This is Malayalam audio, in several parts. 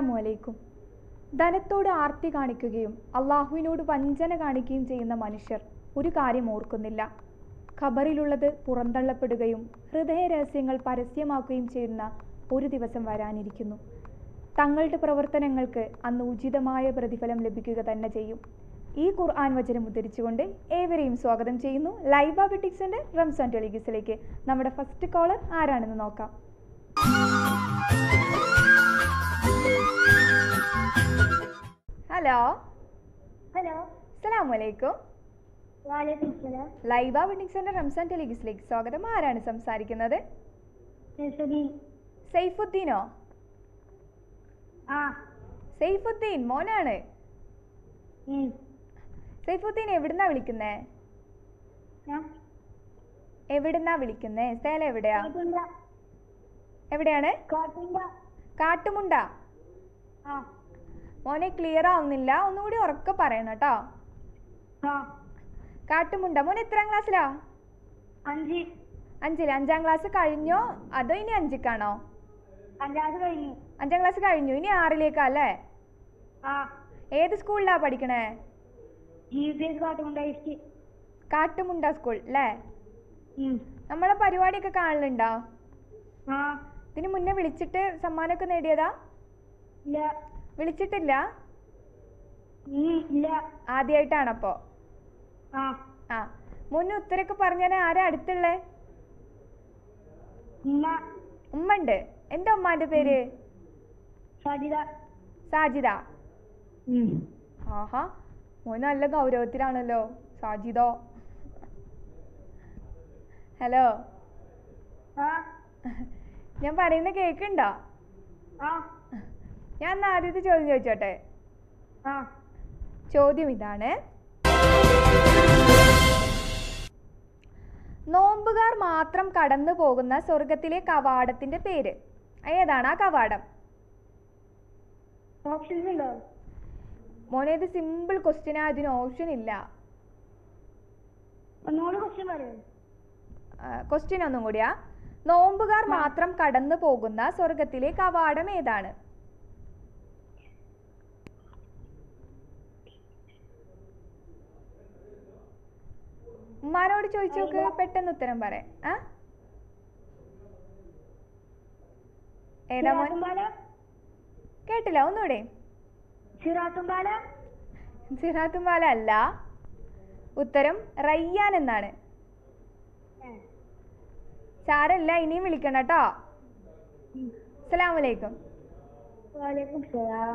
അസ്സലാമു അലൈക്കും ധനത്തോട് ആർത്തി കാണിക്കുകയും അള്ളാഹുവിനോട് വഞ്ചന കാണിക്കുകയും ചെയ്യുന്ന മനുഷ്യർ ഒരു കാര്യം ഓർക്കുന്നില്ല ഖബറിലുള്ളത് പുറന്തള്ളപ്പെടുകയും ഹൃദയ രഹസ്യങ്ങൾ പരസ്യമാക്കുകയും ചെയ്യുന്ന ഒരു ദിവസം വരാനിരിക്കുന്നു തങ്ങളുടെ പ്രവർത്തനങ്ങൾക്ക് അന്ന് ഉചിതമായ പ്രതിഫലം ലഭിക്കുക തന്നെ ചെയ്യും ഈ ഖുർആൻ വചനം ഉദ്ധരിച്ചുകൊണ്ട് ഏവരെയും സ്വാഗതം ചെയ്യുന്നു ലൈബ ബിറ്റിക്സിന്റെ റംസാൻ ടെലിഗിസിലേക്ക് നമ്മുടെ ഫസ്റ്റ് കോളർ ആരാണെന്ന് നോക്കാം ഹലോ ഹലോ അസ്സലാമു അലൈക്കും വാലേക്കും സലാം ലൈബ വെഡിങ് സെന്റർ റംസാൻ ടെലിഗിസിലേക്ക് സ്വാഗതം ആരാണ് സംസാരിക്കുന്നത് നഴ്സറി സൈഫുദ്ദീനോ ആ സൈഫുദ്ദീൻ മോനാണ് ഉം. സൈഫുദ്ദീൻ എവിടുന്നാ വിളിക്കുന്നേ ഞാൻ എവിടുന്നാ വിളിക്കുന്നേ സ്ഥലം എവിടെയാ കാട്ടുണ്ട എവിടെയാണ് കാട്ടുണ്ട കാട്ടുമുണ്ട ആ മോനെ ക്ലിയർ ആവുന്നില്ല ഒന്നുകൂടി ഉറക്കെ പറയണം കേട്ടോ ആ കാട്ടുമുണ്ട മോൻ എത്രാം ക്ലാസ്സിലാ അഞ്ച് അഞ്ചില് അഞ്ചാം ക്ലാസ് കഴിഞ്ഞോ അതോ ഇനി അഞ്ചിക്കാണോ അഞ്ചാറ് കഴിഞ്ഞു അഞ്ചാം ക്ലാസ് കഴിഞ്ഞു ഇനി ആറിലേക്കാ അല്ലേ ആ ഏത് സ്കൂളിലാ പഠിക്കണേ G P S Kattunda east Kattumunda school അല്ലേ ഉം. നമ്മളെ പരിപാടിയൊക്കെ കാണലുണ്ടോ ആ ഇതിന് മുന്നേ വിളിച്ചിട്ട് സമ്മാനമൊക്കെ നേടിയതാ ഇല്ല വിളിച്ചിട്ടില്ല ഉം, ഇല്ല ആദ്യമായിട്ടാണപ്പോ ആ ആ മുന്നേ ഉത്തരൊക്കെ പറഞ്ഞാൽ ആരാ അടുത്തുള്ളേ ഉമ്മ ഉമ്മ ഉണ്ട് എന്താ ഉമ്മാന്റെ പേര് സജിത സാജിദ ഉം. ആഹാ മോൻ നല്ല ഗൗരവത്തിലാണല്ലോ സാജിദോ ഹലോ ആ ഞാൻ പറയുന്ന കേക്കുണ്ടോ ആ ഞാൻ എന്നാ ആദ്യത്തെ ചോദ്യം ചോദിച്ചോട്ടെ ആ ചോദ്യം ഇതാണ് നോമ്പുകാർ മാത്രം കടന്നു പോകുന്ന സ്വർഗത്തിലെ കവാടത്തിന്റെ പേര് ഏതാണ് ആ കവാടം ഓപ്ഷൻസ് ഉണ്ടോ മോനെ ഇത് സിമ്പിൾ ക്വസ്റ്റ്യൻ ആ ഇതിന് ഓപ്ഷൻ ഇല്ല ഒന്നുകൂടി ക്വസ്റ്റ്യൻ പറയൂ ക്വസ്റ്റ്യൻ ഒന്നും കൂടിയാ നോമ്പുകാർ മാത്രം കടന്നു പോകുന്ന സ്വർഗത്തിലെ കവാടം ഏതാണ് ഉമ്മാനോട് ചോദിച്ചു നോക്ക് പെട്ടെന്ന് ഉത്തരം പറയാം ആ ഏതാ മോൻ സിറാത്തുംപാല കേട്ടില്ല ഒന്നുകൂടെ സിറാത്തുംപാല സിറാത്തുംപാല അല്ല ഉത്തരം റയ്യാൻ എന്നാണ് സാരല്ല ഇനിയും വിളിക്കണം കേട്ടോ അസ്സലാമലൈക്കും വാലേക്കും സലാം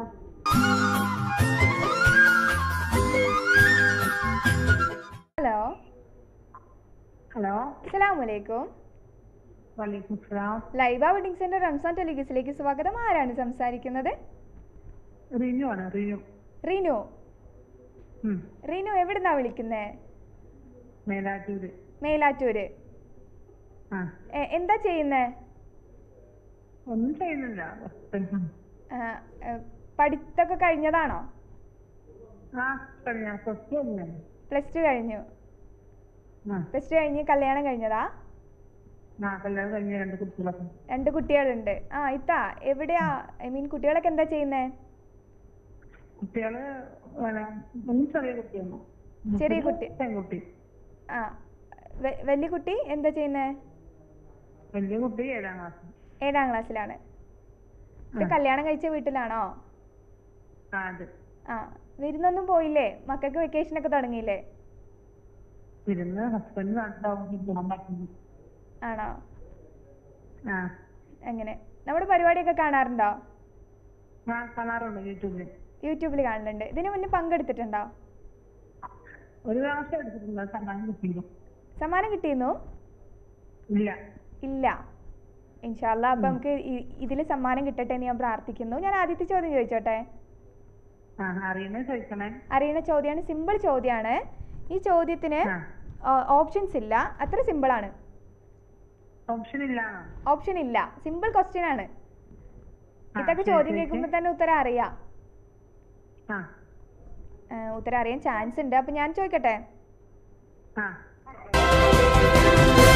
ഹലോ ഹലോ അസ്സലാമലൈക്കും വാലേക്കും സലാം ലൈബ വെഡിങ് സെന്റർ റംസാൻ ടെലിഗസിലേക്ക് സ്വാഗതം ആരാണ് സംസാരിക്കുന്നത് റിനു ആണ് റിനു റീനു ഉം. റീനു എവിടുന്നാ വിളിക്കുന്നേ മേലാറ്റൂര് മേലാറ്റൂര് ആ എ- എന്താ ചെയ്യുന്നേ ഒന്നും ചെയ്യുന്നില്ല ആ, ഏ, പഠിത്തൊക്കെ കഴിഞ്ഞതാണോ ആ കഴിഞ്ഞ ഫസ്റ്റ് കഴിഞ്ഞ പ്ലസ് ടു കഴിഞ്ഞു ആ പ്ലസ് ടു കഴിഞ്ഞ് കല്യാണം കഴിഞ്ഞതാ ആ കല്യാണം കഴിഞ്ഞ രണ്ട് കുട്ടികളൊക്കെ രണ്ട് കുട്ടികളുണ്ട് ആ ഇത്താ എവിടെയാ ഐ മീൻ കുട്ടികളൊക്കെ എന്താ ചെയ്യുന്നേ കുട്ടികള് പിന്നെ ഒന്ന് ചെറിയ കുട്ടിയാണ് ചെറിയ കുട്ടി. പെൺകുട്ടി ആ വെ- വലിയ കുട്ടി എന്താ ചെയ്യുന്നേ വലിയ കുട്ടി ഏഴാം ക്ലാസ് ഏഴാം ക്ലാസ്സിലാണ് ഇത് ആ. കല്യാണം കഴിച്ച വീട്ടിലാണോ ആ അത് ആ വിരുന്നൊന്നും പോയില്ലേ മക്കൾക്ക് വെക്കേഷൻ ഒക്കെ തുടങ്ങിയില്ലേ ഇരുന്ന് ഹസ്ബൻഡ് നാട്ടിലാവുമ്പോൾ പോകാൻ പറ്റുന്നു ആണോ ആ അങ്ങനെ നമ്മുടെ പരിപാടിയൊക്കെ കാണാറുണ്ടോ ആ കാണാറുണ്ട് യൂട്യൂബിൽ യൂട്യൂബിൽ കാണലുണ്ട് ഇതിനു മുന്നേ പങ്കെടുത്തിട്ടുണ്ടോ ഒരു പ്രാവശ്യം എടുത്തിട്ടുണ്ട് സമ്മാനം കിട്ടിയില്ല സമ്മാനം കിട്ടിയിരുന്നു ഇല്ല ഇല്ല ഇൻഷാല്ല അപ്പൊ നമുക്ക് ഇതിൽ സമ്മാനം കിട്ടട്ടെ എന്ന് ഞാൻ പ്രാർത്ഥിക്കുന്നു ഞാൻ ആദ്യത്തെ ചോദ്യം ചോദിച്ചോട്ടെ ആ അറിയണേ ചോദിക്കണേ അറിയുന്ന ചോദ്യമാണ് സിമ്പിൾ ചോദ്യമാണ് ഈ ചോദ്യത്തിന് ആ ഓപ്ഷൻസ് ഇല്ല അത്ര സിമ്പിൾ ആണ് ഓപ്ഷൻ ഇല്ലാണോ ഓപ്ഷൻ ഇല്ല സിമ്പിൾ ക്വസ്റ്റ്യൻ ആണ് ആ, ഇതൊക്കെ ശരി, ചോദ്യം ശരി, കേൾക്കുമ്പോൾ തന്നെ ഉത്തരം അറിയാം ആ ആ, ഉത്തരം അറിയാൻ ചാൻസ് ഉണ്ട് അപ്പൊ ഞാൻ ചോദിക്കട്ടെ ആ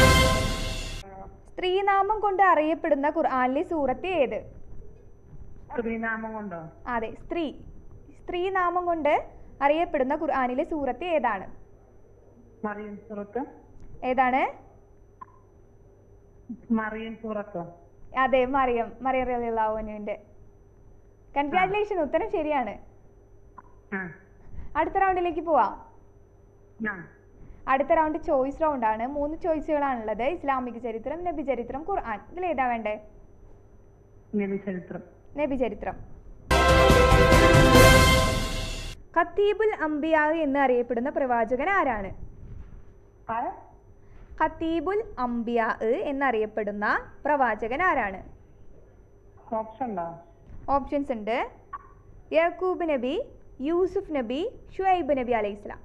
സ്ത്രീനാമം കൊണ്ട് അറിയപ്പെടുന്ന ഖുർആനിലെ സൂറത്ത് ഏത് സ്ത്രീനാമം കൊണ്ടോ അതെ സ്ത്രീ സ്ത്രീ നാമം കൊണ്ട് അറിയപ്പെടുന്ന ഖുർആനിലെ സൂറത്ത് ഏതാണ് മറിയം സൂറത്ത് ഏതാണ് മറിയം സൂറത്തോ അതെ മറിയം മറിയം റളിയല്ലാഹുവിന്റെ കൺഗ്രാറ്റുലേഷൻ ഉത്തരം ശരിയാണ് ആ അടുത്ത റൗണ്ടിലേക്ക് പോവാം ആ അടുത്ത റൗണ്ട് ചോയ്സ് റൗണ്ട് ആണ് മൂന്ന് ചോയ്സുകളാണുള്ളത് ഇസ്ലാമിക ചരിത്രം നബി ചരിത്രം ഖുർആൻ ഇതിൽ ഏതാ വേണ്ടേ നബി ചരിത്രം നബി ചരിത്രം ഖത്തീബുൽ അംബിയാ എന്ന് അറിയപ്പെടുന്ന പ്രവാചകൻ ആരാണ് ആരെ? ഖത്തീബുൽ അംബിയാ എന്നറിയപ്പെടുന്ന പ്രവാചകൻ ആരാണ് ഓപ്ഷൻ ഉണ്ടോ ഓപ്ഷൻസ് ഉണ്ട് യാക്കൂബ് നബി യൂസുഫ് നബി ഷുഐബ് നബി അലൈഹി ഇസ്ലാം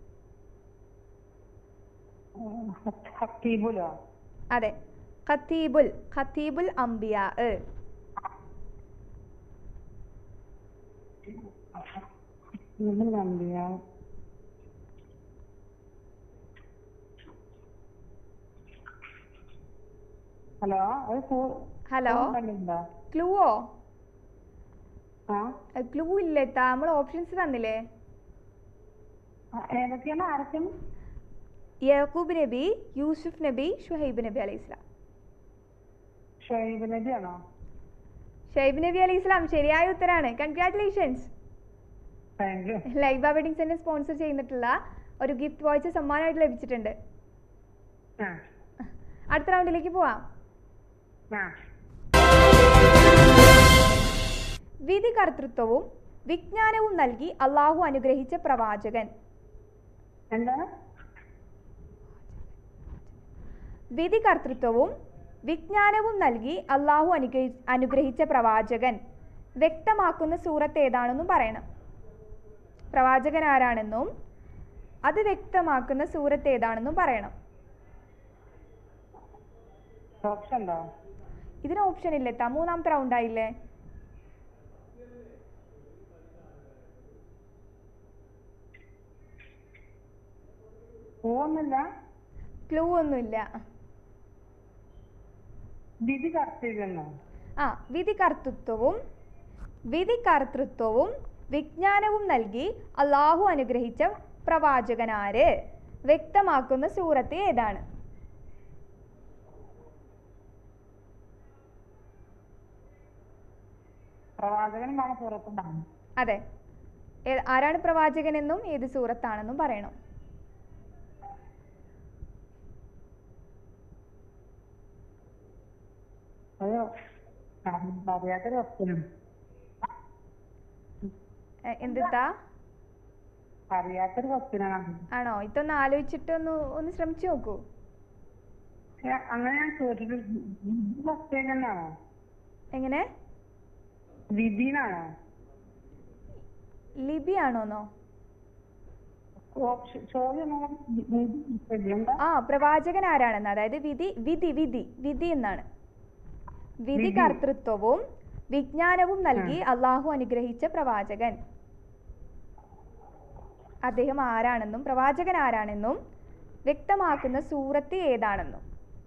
ഹക്കീബുലോ അതെ ഖത്തീബുൽ ഖത്തീബുൽ അംബിയാ ഇതിൽ നമ്പിയാ ഹലോ അത് കൂ- ഹലോ കണ്ടിട്ടുണ്ടോ? ക്ലൂവോ ആ ക്ലൂ ഇല്ല എത്താ നമ്മൾ ഓപ്ഷൻസ് തന്നില്ലേ ആ, ഏതൊക്കെയാണ് ആരൊക്കെയാണ് യാക്കൂബ് നബി യൂസുഫ് നബി ഷുഹൈബ് നബി അലൈഹി ഇസ്ലാം ഷൊയ്ബ് നബിയാണോ ഷുഹൈബ് നബി അലൈഹി ഇസ്ലാം ശരിയായ ഉത്തരാണ് congratulations thank you Laiba wedding centre sponsor ചെയ്യുന്നിട്ടുള്ള ഒരു ഗിഫ്റ്റ് വായിച്ച് സമ്മാനമായിട്ട് ലഭിച്ചിട്ടുണ്ട് ആ അടുത്ത റൗണ്ടിലേക്ക് പോവാം ആ വിധി കർത്തൃത്വവും വിജ്ഞാനവും നൽകി അള്ളാഹു അനുഗ്രഹിച്ച പ്രവാചകൻ എന്താണ് വിധി കർത്തൃത്വവും വിജ്ഞാനവും നൽകി അള്ളാഹു അനുഗ്രഹി അനുഗ്രഹിച്ച പ്രവാചകൻ വ്യക്തമാക്കുന്ന സൂറത്ത് ഏതാണെന്നും പറയണം പ്രവാചകൻ ആരാണെന്നും അത് വ്യക്തമാക്കുന്ന സൂറത്ത് ഏതാണെന്നും പറയണം ഓപ്ഷൻ ഉണ്ടോ ഇതിന് ഓപ്ഷൻ ഇല്ല എത്താ മൂന്നാമത്തെ റൗണ്ട് ആയില്ലേ പോകുന്നില്ല ക്ലൂ ഒന്നുമില്ല വിധി കർത്തവ്യെന്നോ ആ വിധി കർത്തൃത്വവും വിധി കർത്തൃത്വവും വിജ്ഞാനവും നൽകി അള്ളാഹു അനുഗ്രഹിച്ച പ്രവാചകനാര് വ്യക്തമാക്കുന്ന സൂറത്ത് ഏതാണ് പ്രവാചകൻ എന്നാണ് പുറത്തുണ്ടാകും അതെ ഏ- ആരാണ് പ്രവാചകനെന്നും ഏത് സൂറത്താണെന്നും പറയണം അത് അറിയാത്തൊരു വസ്തുനാണ് എ, എന്തിത്താ അറിയാത്തൊരു വസ്തുനാണ് ആണോ ഇതൊന്ന് ആലോചിച്ചിട്ട് ഒന്ന് ഒന്ന് ശ്രമിച്ചു നോക്കൂ പക്ഷെ അങ്ങനെ ഞാൻ കേട്ടിട്ട് വസ്തു തന്നെയാണോ എങ്ങനെ വിധിനാണോ ലിബി ആണോന്നോ ഓപ്ഷൻ ചോദ്യം എന്താ ആ പ്രവാചകൻ ആരാണെന്ന് അതായത് വിധി വിധി വിധി വിധി എന്നാണ് വിധി വിധി. കർത്തൃത്വവും വിജ്ഞാനവും നൽകി അള്ളാഹു അനുഗ്രഹിച്ച പ്രവാചകൻ അദ്ദേഹം ആരാണെന്നും പ്രവാചകൻ ആരാണെന്നും വ്യക്തമാക്കുന്ന സൂറത്ത് ഏതാണെന്നും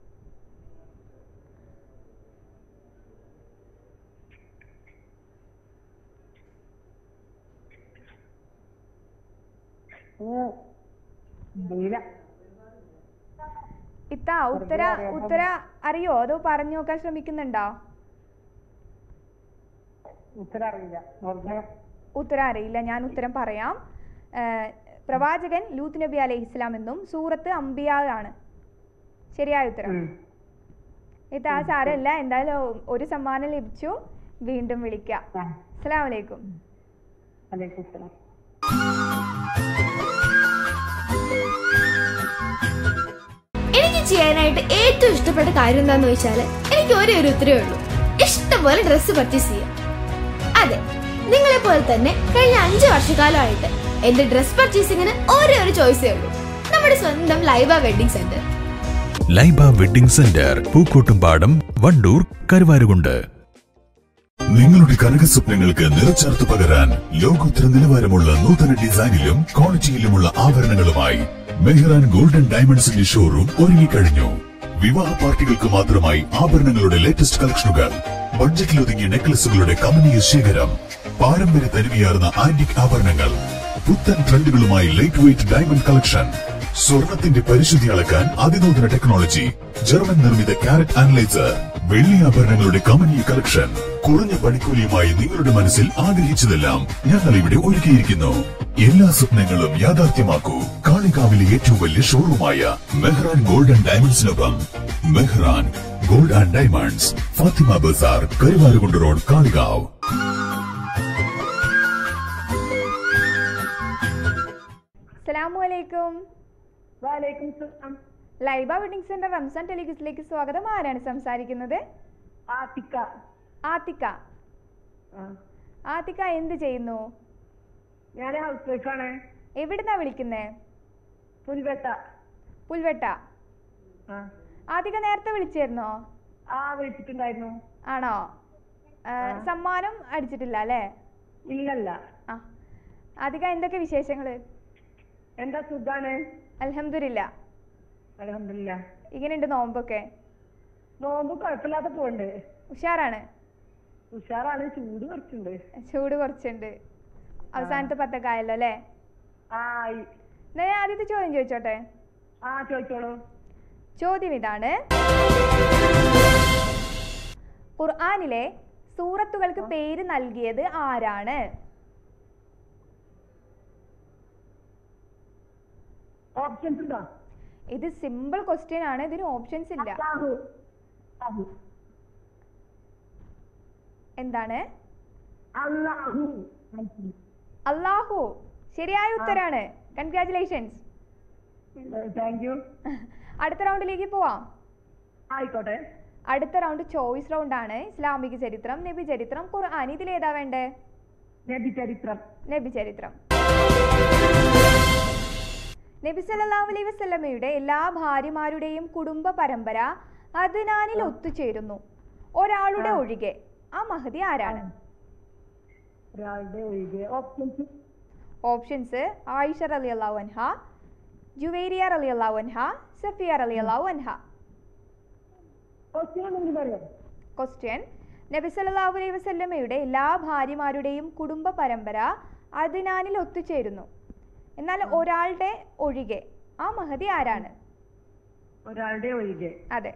ഓ അറിയില്ല ഇത്താ ഉത്തര വെറുതെ അറിയാം. ഉത്തര അറിയോ അതോ പറഞ്ഞു നോക്കാൻ ശ്രമിക്കുന്നുണ്ടോ ഉത്തരം അറിയില്ല വെറുതെ ഉത്തരം അറിയില്ല ഞാൻ ഉത്തരം പറയാം ഏർ, പ്രവാചകൻ ലൂത്ത് നബി അലൈഹി ഇസ്ലാം എന്നും സൂറത്ത് അംബിയ ആണ് ശരിയായ ഉത്തരം ഉം. ഇത് ആ സാരമില്ല എന്തായാലും ഒരു സമ്മാനം ലഭിച്ചു വീണ്ടും വിളിക്കാം ആ അസ്സലാമു അലൈക്കും അലൈക്കും സലാം എനിക്ക് ചെയ്യാനായിട്ട് ഏറ്റവും ഇഷ്ടപ്പെട്ട കാര്യം എന്താന്ന് വെച്ചാല് എനിക്ക് ഒരേ ഒരു ഉത്തരവേ ഉള്ളൂ ഇഷ്ടംപോലെ ഡ്രസ്സ് പർച്ചേസ് ചെയ്യാം അതെ നിങ്ങളെ പോലെ തന്നെ കഴിഞ്ഞ അഞ്ചു വർഷക്കാലമായിട്ട് എന്റെ ഡ്രസ് പർച്ചേസിങ്ങിന് ഒരേ ഒരു ചോയ്സേ ഉള്ളൂ നമ്മുടെ സ്വന്തം Laiba wedding centre Laiba wedding centre Pookkottumpadam Wandoor Karuvarakundu നിങ്ങളുടെ കനക സ്വപ്നങ്ങൾക്ക് നിറച്ചാർത്ത് പകരാൻ ലോകോത്തര നിലവാരമുള്ള നൂതന ഡിസൈനിലും ക്വാളിറ്റിയിലുമുള്ള ആഭരണങ്ങളുമായി മെഹ്റാൻ ഗോൾഡൻ ഡയമണ്ട്സിന്റെ ഷോറൂം ഒരുങ്ങിക്കഴിഞ്ഞു വിവാഹ പാർട്ടികൾക്ക് മാത്രമായി ആഭരണങ്ങളുടെ ലേറ്റസ്റ്റ് കളക്ഷനുകൾ ബഡ്ജറ്റിൽ ഒതുങ്ങിയ നെക്ലസുകളുടെ കമനീയ ശേഖരം പാരമ്പര്യ തനിമയാർന്ന ആന്റിക് ആഭരണങ്ങൾ പുത്തൻ ട്രെൻഡുകളുമായി ലൈറ്റ് വെയിറ്റ് ഡയമണ്ട് കളക്ഷൻ സ്വർണത്തിന്റെ പരിശുദ്ധി അളക്കാൻ അതിനൂതന ടെക്നോളജി ജർമ്മൻ നിർമ്മിത കാരറ്റ് അനലൈസർ വെള്ളി ആഭരണങ്ങളുടെ കമനീയ കളക്ഷൻ കുറഞ്ഞ പണിക്കൂലിയുമായി നിങ്ങളുടെ മനസ്സിൽ ആഗ്രഹിച്ചതെല്ലാം ഞങ്ങൾ ഇവിടെ ഒരുക്കിയിരിക്കുന്നു എല്ലാ സ്വപ്നങ്ങളും യാഥാർത്ഥ്യമാക്കൂ കാളികാവിലെ ഏറ്റവും വലിയ ഷോറൂമായ മെഹ്റാൻ ഗോൾഡ് ആൻഡ് ഡയമണ്ട്സിനൊപ്പം Mehran gold and diamonds Fathima Bazar Karuvarakundu road Kalikavu അസ്സലാമു അലൈക്കും വാലേക്കും സലാം ലൈബ വെഡിങ് സെന്റർ റംസാൻ ടെലിവിസിലേക്ക് സ്വാഗതം ആരാണ് സംസാരിക്കുന്നത് ആത്തിക്ക ആത്തിക്ക ആ ആത്തിക്ക എന്ത് ചെയ്യുന്നു ഞാൻ ഹൗസ് വൈഫാണ് എവിടുന്നാ വിളിക്കുന്നേ പുൽവെട്ട പുൽവെട്ട ആ ആത്തിക്ക നേരത്തെ വിളിച്ചായിരുന്നോ ആ വിളിച്ചിട്ടുണ്ടായിരുന്നു ആണോ ആ, സമ്മാനം അടിച്ചിട്ടില്ല അല്ലേ ഇല്ലല്ല ആ ആത്തിക്ക എന്തൊക്കെ വിശേഷങ്ങള് എന്താ സുഖാണ് അൽഹംദുലില്ല അലഹമില്ല ഇങ്ങനെയുണ്ട് നോമ്പൊക്കെ നോമ്പ് കുഴപ്പമില്ലാതെ പോണ്ട് ഉഷാറാണ് ഉഷാറാണ് ചൂട് കുറച്ചുണ്ട് ചൂട് കുറച്ചുണ്ട് അവസാനത്തെ പത്തൊക്കെ ആയല്ലോ അല്ലേ ആ ആയി. എന്നാ ഞാൻ ആദ്യത്തെ ചോദ്യം ചോദിച്ചോട്ടെ ആ ചോദിച്ചോളൂ ചോദ്യം ഇതാണ് ഖുർആനിലെ സൂറത്തുകൾക്ക് പേര് നൽകിയത് ആരാണ് ഓപ്ഷൻസ് ഉണ്ടോ ഇത് സിമ്പിൾ ക്വസ്റ്റ്യൻ ആണ് ഇതിന് ഓപ്ഷൻസ് ഇല്ല അല്ലാഹു. അല്ലാഹു. എന്താണ് അല്ലാഹു അള്ളാഹു ശരിയായ ഉത്തരാണ് കൺഗ്രാറ്റുലേഷൻസ് താങ്ക് യു അടുത്ത റൗണ്ടിലേക്ക് പോവാം ആയിക്കോട്ടെ അടുത്ത റൗണ്ട് ചോയ്സ് റൗണ്ട് ആണ് ഇസ്ലാമിക ചരിത്രം നബി ചരിത്രം ഖുർആൻ ഇതിലേതാ വേണ്ടേ നബി ചരിത്രം നബി ചരിത്രം നബി സല്ലല്ലാഹു അലൈഹി വസല്ലമയുടെ എല്ലാ ഭാര്യമാരുടെയും കുടുംബ പരമ്പര അദ്നാനിൽ ഒത്തുചേരുന്നു ഒരാളുടെ ഒഴികെ ആ മഹതി ആരാണ് ഒരാളുടെ ഒഴികെ ഓപ്ഷൻസ് ഓപ്ഷൻസ് ആയിഷ റളിയല്ലാഹു അൻഹ ജുവൈരിയ റളിയല്ലാഹു അൻഹ സഫിയ റളിയല്ലാഹു അൻഹ ക്വസ്റ്റ്യൻ എന്തെങ്കിലും പറയാം ക്വസ്റ്റ്യൻ നബി സല്ലല്ലാഹു അലൈഹി വസല്ലമയുടെ എല്ലാ ഭാര്യമാരുടെയും കുടുംബ പരമ്പര അദ്നാനിൽ ഒത്തുചേരുന്നു എന്നാൽ ഒരാളുടെ ഒഴികെ ആ മഹതി ആരാണ് ഒരാളുടെ ഒഴികെ അതെ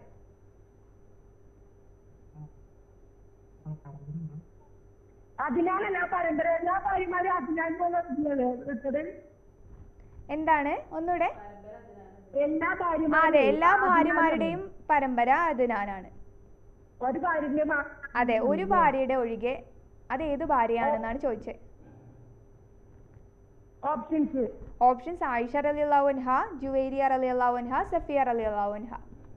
അതിനാലല്ല പരമ്പര എല്ലാ ഭാര്യമാരും അതിനാണ് വിട്ടത് എന്താണ് ഒന്നുകൂടെ എല്ലാ ആ, ഭാര്യമാരും അതെ എല്ലാ അതിനാലാണ്. ഭാര്യമാരുടെയും പരമ്പര അദ്നാനാണ് ഒരു ഭാര്യന്റെ മാ- അതെ ഒരു ഭാര്യയുടെ ഒഴികെ അത് ഏത് ഭാര്യയാണെന്നാണ് ചോദിച്ചത് ഓപ്ഷൻസ് ഓപ്ഷൻസ് ആയിഷ റളിയല്ലാഹു അൻഹ ജുവൈരിയ റളിയല്ലാഹു അൻഹ സഫിയ റളിയല്ലാഹു അൻഹ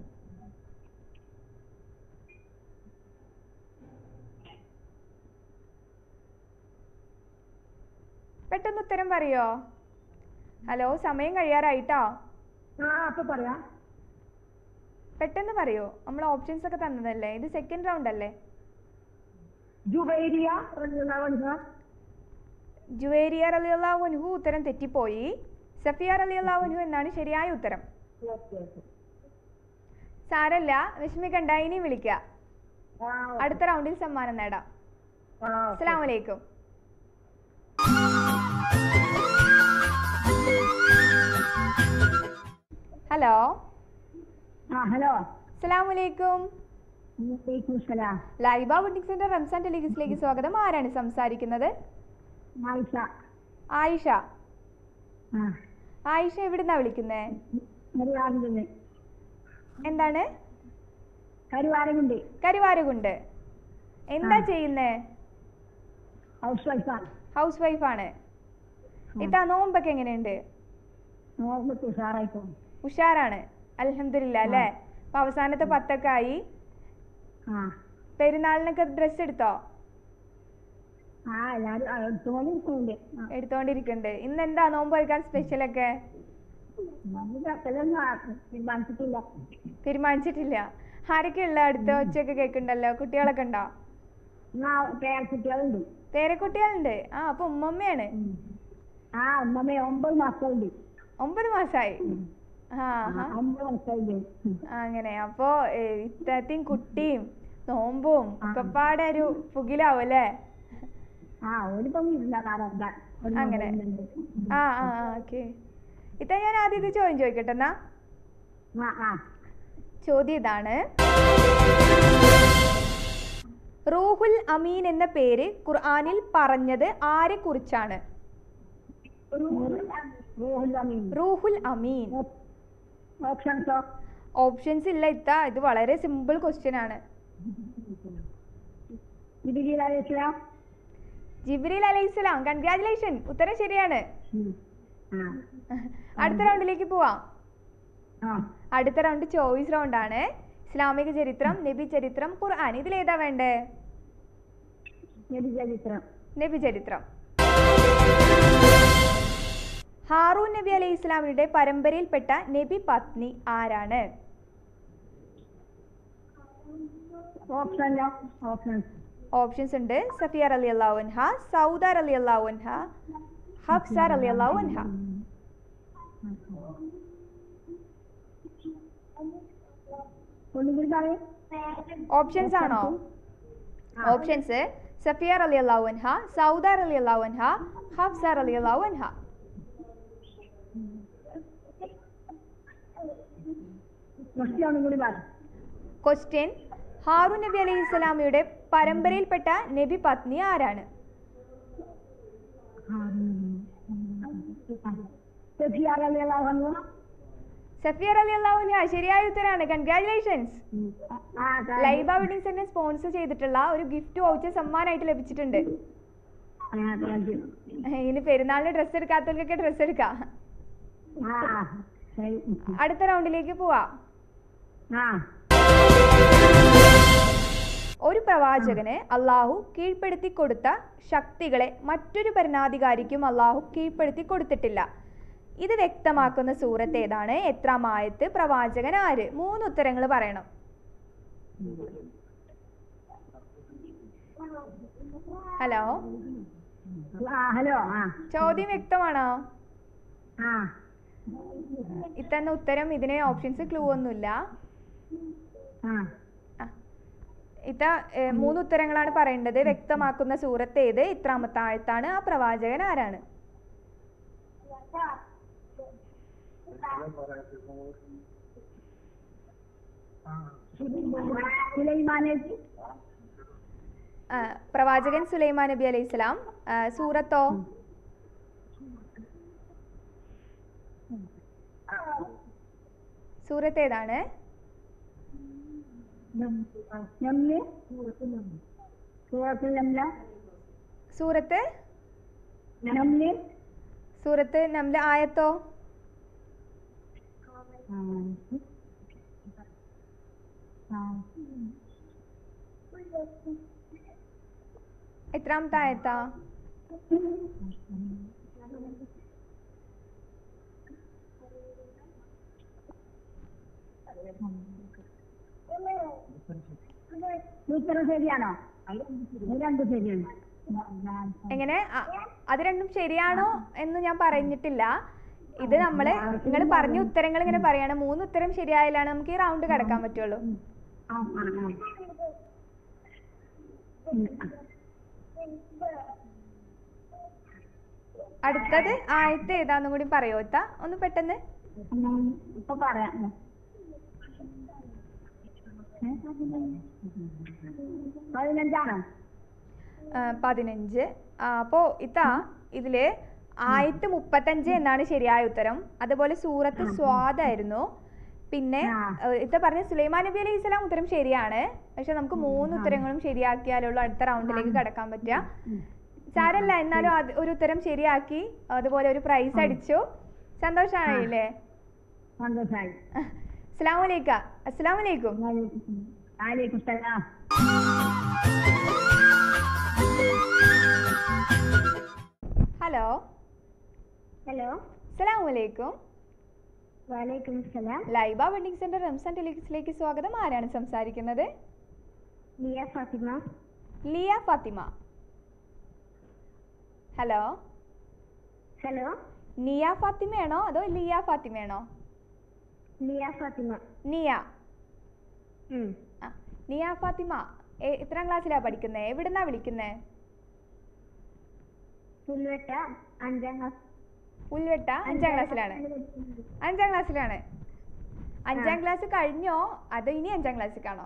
പെട്ടെന്ന് ഉത്തരം പറയോ ഹലോ സമയം കഴിയാറായിട്ടോ ആ അപ്പൊ പറയാം പെട്ടെന്ന് പറയോ നമ്മൾ ഓപ്ഷൻസ് ഒക്കെ തന്നതല്ലേ ഇത് സെക്കൻഡ് റൗണ്ട് അല്ലേ ജുവൈരിയ റളിയല്ലാഹു അൻഹ. ജുവേരിയ റളിയല്ലാഹു അൻഹു ഉത്തരം തെറ്റിപ്പോയി സഫിയ റളിയല്ലാഹു അൻഹു എന്നാണ് ശരിയായ ഉത്തരം ഓക്കേ, ഓക്കേ. സാരല്ല വിഷമിക്കണ്ട ഇനിയും വിളിക്കാം ആ, ഓക്കേ. അടുത്ത റൗണ്ടിൽ സമ്മാനം നേടാം ആ, ഓക്കേ. അസ്സലാമു അലൈക്കും ഹലോ ആ ഹലോ അസ്സലാമു അലൈക്കും വലൈക്കും സലാം ലൈബ വെഡിങ് സെന്റർ റംസാൻ ടെലിഗസിലേക്ക് സ്വാഗതം ആരാണ് സംസാരിക്കുന്നത് ആയിഷ ആയിഷ ആ ആയിഷ എവിടുന്നാ വിളിക്കുന്നേ കരുവാരകുണ്ട് എന്താണ് കരുവാരകുണ്ട് കരുവാരകുണ്ട് എന്താ ആ. ചെയ്യുന്നേ ഹൗസ് വൈഫാണ് ഹൗസ് വൈഫാണ് ഇതാ നോമ്പൊക്കെ എങ്ങനെയുണ്ട് നോമ്പത്ത് ഉഷാറായിപ്പോ ഉഷാറാണ് അൽഹംദുലില്ല അല്ലേ അപ്പൊ അവസാനത്തെ പത്തൊക്കെ ആയി ആ പെരുന്നാളിനൊക്കെ ഡ്രസ്സ് എടുത്തോ ആ എല്ലാരും എടുത്തുകൊണ്ട് ഇരിക്കുന്നുണ്ട് ആ, എടുത്തോണ്ടിരിക്കുന്നുണ്ട് ഇന്ന് എന്താ നോമ്പ് കഴിക്കാൻ സ്പെഷ്യലൊക്കെ നമ്മള് ചക്കലൊന്നും ആ- തീരുമാനിച്ചിട്ടില്ല തീരുമാനിച്ചിട്ടില്ല ആരൊക്കെ ഉള്ള അടുത്ത ഒച്ചയൊക്കെ കേൾക്കണ്ടല്ലോ കുട്ടികളൊക്കെ ഉണ്ടോ ആ പേരക്കുട്ടികളുണ്ട് പേരക്കുട്ടികളുണ്ട് ആ അപ്പൊ ഉമ്മമ്മയാണ് ഉം. ആ ഒന്നമ്മേ ഒമ്പത് മക്കളുണ്ട് ഒമ്പത് മാസമായി ആ ഹാ. അഞ്ച് വയസ്സായില്ലേ അങ്ങനെ അപ്പോ ഏ, ഇത്തത്തിയും കുട്ടിയും നോമ്പും ഒക്കെ പാടെ ഒരു പുകിലാവും അല്ലേ ആ ഓടിപ്പം ഇരുന്ന കാലം അങ്ങനെ. ആ ആ ആ ഓക്കെ ഇത്ത ഞാൻ ആദ്യത്തെ ചോദ്യം ചോദിക്കട്ടെ എന്നാ ആ ആ ചോദ്യം ഇതാണ് റൂഹുൽ അമീൻ എന്ന പേര് ഖുർആനിൽ പറഞ്ഞത് ആരെ കുറിച്ചാണ് റൂഹുൽ അമീൻ റൂഹുൽ അമീൻ ഓപ്ഷൻസോ ഓപ്ഷൻസ് ഇല്ല ഇത്ത ഇത് വളരെ സിമ്പിൾ ക്വസ്റ്റ്യൻ ആണ് ജിബിലി അലൈഹി ഇസ്ലാം ജിബ്രീൽ അലൈഹിസ്സലാം കൺഗ്രാറ്റുലേഷൻ ഉത്തരം ശരിയാണ് ആ അടുത്ത റൗണ്ടിലേക്ക് പോവാം ആ അടുത്ത റൗണ്ട് ചോയ്സ് റൗണ്ട് ആണ് ഇസ്ലാമിക ചരിത്രം നബി ചരിത്രം ഖുർആൻ ഇതിലേതാ വേണ്ടേ നബി ചരിത്രം നബി ചരിത്രം ഹാറൂൻ നബി അലൈഹി ഇസ്ലാമിയുടെ പരമ്പരയിൽപ്പെട്ട നബി പത്നി ആരാണ് ഓപ്ഷനോ ഓപ്ഷൻസ് ഓപ്ഷൻസ് ഉണ്ട് സഫിയർ അലി അള്ളാഹുൻഹ സൗദാർ അലി അള്ളാഹുൻഹ ഹഫ്സാർ അലി അള്ളാഹുൻഹ ഒന്നുകൂടി പറയും ഓപ്ഷൻസ് ആണോ ഓപ്ഷൻസ് സഫിയർ അലി അള്ളാഹുൻഹ സൗദാർ അലി അള്ളാഹുൻഹ ഹഫ്സാർ അലി അള്ളാഹുൻഹ ക്വസ്റ്റ്യൻ ഒന്നും കൂടി പറ ക്വസ്റ്റ്യൻ ഹാറൂൻ നബി അലൈഹി ഇസ്ലാമിയുടെ പരമ്പരയിൽപ്പെട്ട നബി പത്നി ആരാണ് സഫിയാർ അലി അള്ളാഹു സഫിയർ അലി അള്ളാഹുൻഹ ശരിയായ ഉത്തരാണ് കൺഗ്രാറ്റുലേഷൻസ് ആ ലൈബ വെഡിങ് സെന്റർ സ്പോൺസർ ചെയ്തിട്ടുള്ള ഒരു ഗിഫ്റ്റ് വൗച്ചർ സമ്മാനമായിട്ട് ലഭിച്ചിട്ടുണ്ട് താങ്ക് യു ഇനി പെരുന്നാളിന് ഡ്രസ്സ് എടുക്കാത്തവർക്കൊക്കെ ഡ്രസ്സ് എടുക്കാം ആ ശരി അടുത്ത റൗണ്ടിലേക്ക് പോവാം ആ ഒരു പ്രവാചകന് അള്ളാഹു കീഴ്പ്പെടുത്തി കൊടുത്ത ശക്തികളെ മറ്റൊരു ഭരണാധികാരിക്കും അള്ളാഹു കീഴ്പ്പെടുത്തി കൊടുത്തിട്ടില്ല ഇത് വ്യക്തമാക്കുന്ന സൂറത്ത് ഏതാണ് എത്രാം ആയത്ത് പ്രവാചകൻ ആര് മൂന്ന് ഉത്തരങ്ങൾ പറയണം ഹലോ ആ ഹലോ ആ ചോദ്യം വ്യക്തമാണോ ആ ഇത്തന്ന ഉത്തരം ഇതിന് ഓപ്ഷൻസ് ക്ലൂ ഒന്നുമില്ല ആ ആ. ഇത്ത ഏ, മൂന്ന് ഉത്തരങ്ങളാണ് പറയേണ്ടത് വ്യക്തമാക്കുന്ന സൂറത്ത് ഏത് ഇത്രാമത്തെ ആഴത്താണ് ആ പ്രവാചകൻ ആരാണ് സുലൈമാനെ ആ, പ്രവാചകൻ സുലൈമാൻ നബി അലൈഹി സ്വലാം സൂറത്തോ സൂറത്ത് ഏതാണ് നമ്ല് സൂറത്തുൽ നംല സൂറത്ത് നമ്ല് സൂറത്ത് നംല ആയത്തോ എത്രാമത്തെ ആയത്താ ഉത്തരം ശരിയാണോ ഇത് രണ്ടും ശരിയാണ് എങ്ങനെ ആ, അത് രണ്ടും ശരിയാണോ എന്ന് ഞാൻ പറഞ്ഞിട്ടില്ല ഇത് നമ്മള് നിങ്ങൾ പറഞ്ഞ ഉത്തരങ്ങൾ ഇങ്ങനെ പറയാണ് മൂന്ന് ഉത്തരം ശരിയായാലാണ് നമുക്ക് ഈ റൗണ്ട് കടക്കാൻ പറ്റുള്ളൂ ആ, ആ, ആ. അടുത്തത് ആയത്ത് ഏതാന്നും കൂടി പറയോ ഇത്ത ഒന്ന് പെട്ടെന്ന് ഉം, ഇപ്പൊ പറയാം ഏ? പതിനഞ്ചാണോ ആ, പതിനഞ്ച് ആ, അപ്പോ ഇത്ത ഇതില് ആയത്ത് മുപ്പത്തഞ്ച് എന്നാണ് ശരിയായ ഉത്തരം അതുപോലെ സൂറത്ത് സ്വാദായിരുന്നു പിന്നെ ആ. ഏ, ഇത്ത പറഞ്ഞ സുലൈമാൻ നബി അലൈഹി സ്വലാം ഉത്തരം ശരിയാണ് പക്ഷെ നമുക്ക് മൂന്ന് ഉത്തരങ്ങളും ശരിയാക്കിയാലുള്ളൂ അടുത്ത റൗണ്ടിലേക്ക് കടക്കാൻ പറ്റുക സാരല്ല എന്നാലും അത് ഒരു ഉത്തരം ശരിയാക്കി അതുപോലെ ഒരു പ്രൈസ് അടിച്ചു സന്തോഷമായില്ലേ സന്തോഷായി അസ്സലാമു അലൈക്ക അസ്സലാമു അലൈക്കും വാലേക്കും സലാം ഹലോ ഹലോ അസ്സലാമു അലൈക്കും വാലേക്കും സലാം ലൈബ വെഡിങ് സെന്റർ റംസാൻ ടെലിക്സിലേക്ക് സ്വാഗതം ആരാണ് സംസാരിക്കുന്നത് മിയ ഫാത്തിമ ലിയ ഫാത്തിമ ഹലോ ഹലോ നിയ ഫാത്തിമയാണോ അതോ ലിയ ഫാത്തിമയാണോ നിയ ഫാത്തിമ നിയ ഉം. ആ നിയ ഫാത്തിമ എ- എത്രാം ക്ലാസ്സിലാണ് പഠിക്കുന്നത് എവിടുന്നാ വിളിക്കുന്നത് പുൽവെട്ട അഞ്ചാം ക്ലാസ് ഉൾവെട്ട അഞ്ചാം ക്ലാസ്സിലാണ് അഞ്ചാം ക്ലാസ്സിലാണ് അഞ്ചാം ക്ലാസ് കഴിഞ്ഞോ അതോ ഇനി അഞ്ചാം ക്ലാസ്സിലേക്കാണോ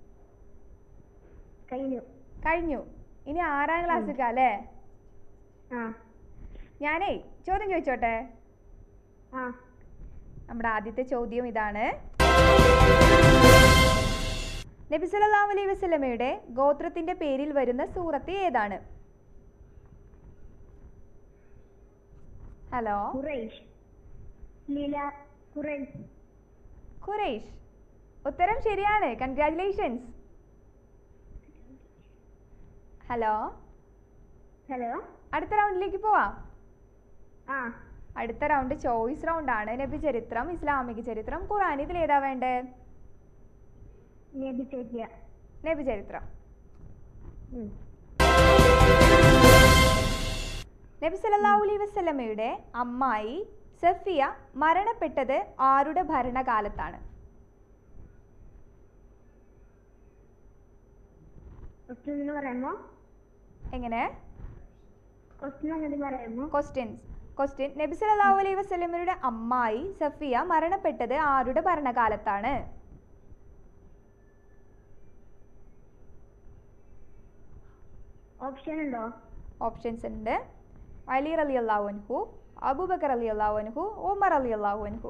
കഴിഞ്ഞു കഴിഞ്ഞു ഇനി ആറാം ക്ലാസ്സിലേക്കാ അല്ലേ ആ ഞാനേ ചോദ്യം ചോദിച്ചോട്ടെ ആ നമ്മുടെ ആദ്യത്തെ ചോദ്യം ഇതാണ് നബി സല്ലല്ലാഹു അലൈഹി വസല്ലമയുടെ ഗോത്രത്തിന്റെ പേരിൽ വരുന്ന സൂറത്ത് ഏതാണ് ഹലോ ഖുറൈഷ് ലീല ഖുറൈഷ് ഖുറൈഷ് ഉത്തരം ശരിയാണ് കൺഗ്രാറ്റുലേഷൻസ് ഹലോ ഹലോ അടുത്ത റൗണ്ടിലേക്ക് പോവാം ആ അടുത്ത റൗണ്ട് ചോയ്സ് റൗണ്ട് ആണ് നബി ചരിത്രം ഇസ്ലാമിക ചരിത്രം ഖുറാൻ ഇതിൽ ഏതാ വേണ്ടേ നബി ചേച്ചിയ നബി ചരിത്രം ഉം. നബി സല്ലല്ലാഹു അലൈഹി വസല്ലമയുടെ അമ്മായി സഫിയ മരണപ്പെട്ടത് ആരുടെ ഭരണകാലത്താണ് ക്വസ്റ്റ്യൻ എന്ന് പറയുമ്പോ എങ്ങനെ ക്വസ്റ്റ്യൻ അങ്ങനെ പറയുമ്പോ ക്വസ്റ്റ്യൻസ് ക്വസ്റ്റ്യൻ നബി സല്ലല്ലാഹു അലൈഹി വസല്ലമയുടെ അമ്മായി സഫിയ മരണപ്പെട്ടത് ആരുടെ ഭരണകാലത്താണ് ഓപ്ഷൻ ഉണ്ടോ ഓപ്ഷൻസ് ഉണ്ട് അലി റലി അള്ളാഹു അൻഹു അബൂബക്കർ അലി അള്ളാഹു അൻഹു ഉമർ അലി അള്ളാഹു അൻഹു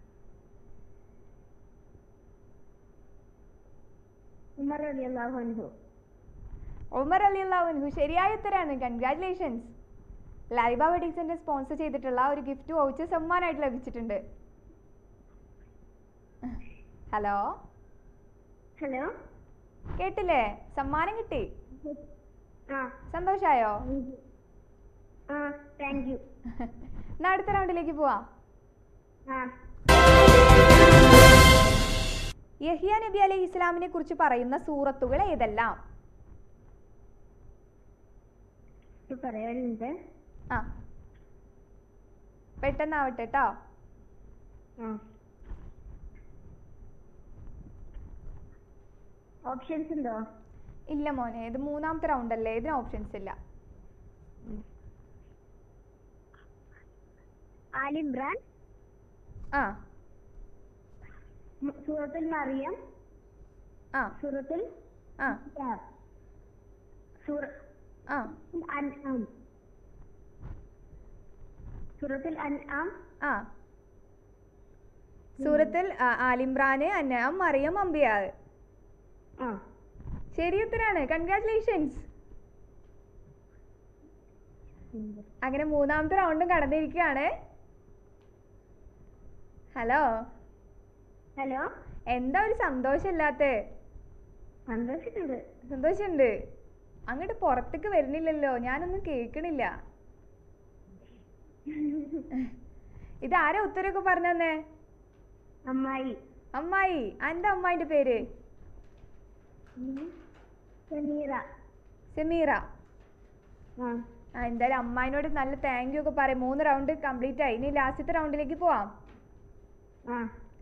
ഉമർ അലി അള്ളാഹു അൻഹു ഉമർ അലി അള്ളാഹു അൻഹു ശരിയായ ഉത്തരാണ് congratulations Laiba wedding centre sponsor ചെയ്തിട്ടുള്ള ഒരു ഗിഫ്റ്റ് വൗച്ചർ സമ്മാനമായിട്ട് ലഭിച്ചിട്ടുണ്ട് ഹലോ ഹലോ കേട്ടില്ലേ സമ്മാനം കിട്ടി ആ സന്തോഷായോ ആ താങ്ക് യു എന്നാ അടുത്ത റൗണ്ടിലേക്ക് പോവാം ആ യഹിയ നബി അലൈഹി ഇസ്ലാമിനെ കുറിച്ച് പറയുന്ന സൂറത്തുകൾ ഏതെല്ലാം ഇത് പറയാനുണ്ട് ആ പെട്ടെന്നാവട്ടെ കേട്ടോ ആ ഓപ്ഷൻസ് ഉണ്ടോ ഇല്ല മോനെ ഇത് മൂന്നാമത്തെ റൗണ്ട് അല്ലേ ഇതിന് ഓപ്ഷൻസ് ഇല്ല ആലിംബ്രാൻ ആ മ- സൂറത്തുൽ മറിയം ആ സൂറത്തുൽ ആ കിതാബ്, സൂറ- ആ അൻആം സൂറത്തുൽ അൻആം ആ സൂറത്തിൽ ആ, ആലിമ്രാന് അന്നാം മറിയം അമ്പിയാവ് ആ ശരി ഉത്തരാണ് കൺഗ്രാറ്റുലേഷൻസ് അങ്ങനെ മൂന്നാമത്തെ റൗണ്ടും കടന്നിരിക്കുകയാണ് ഹലോ ഹലോ എന്താ ഒരു സന്തോഷമില്ലാത്ത സന്തോഷിക്കുന്നുണ്ട് സന്തോഷമുണ്ട് അങ്ങോട്ട് പുറത്തേക്ക് വരുന്നില്ലല്ലോ ഞാനൊന്നും കേൾക്കണില്ല ഇതാരാ ഉത്തരവൊക്കെ പറഞ്ഞു തന്നെ അമ്മായി അമ്മായി എൻ്റെ അമ്മായിൻ്റെ പേര് സമീറ സെമീറ ആ ആ എന്തായാലും അമ്മായിനോട് നല്ല താങ്ക് യു ഒക്കെ പറയും മൂന്ന് റൗണ്ട് കംപ്ലീറ്റ് ആയി ഇനി ലാസ്റ്റത്തെ റൗണ്ടിലേക്ക് പോവാം ആ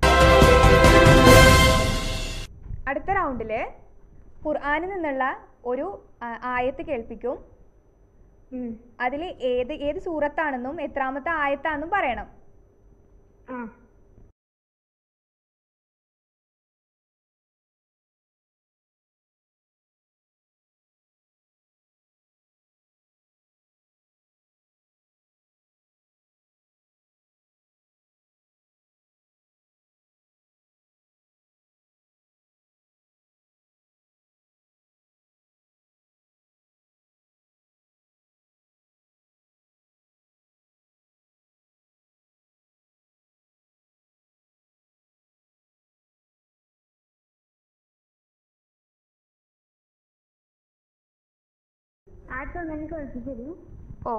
അടുത്ത റൗണ്ടിൽ ഖുർആനിൽ നിന്നുള്ള ഒരു ആ, ആയത്ത് കേൾപ്പിക്കും ഉം. അതിൽ ഏത് ഏത് സൂറത്താണെന്നും എത്രാമത്തെ ആയത്താണെന്നും പറയണം ആ ആർക്കും എനിക്ക് കളിച്ചു തരൂ ഓ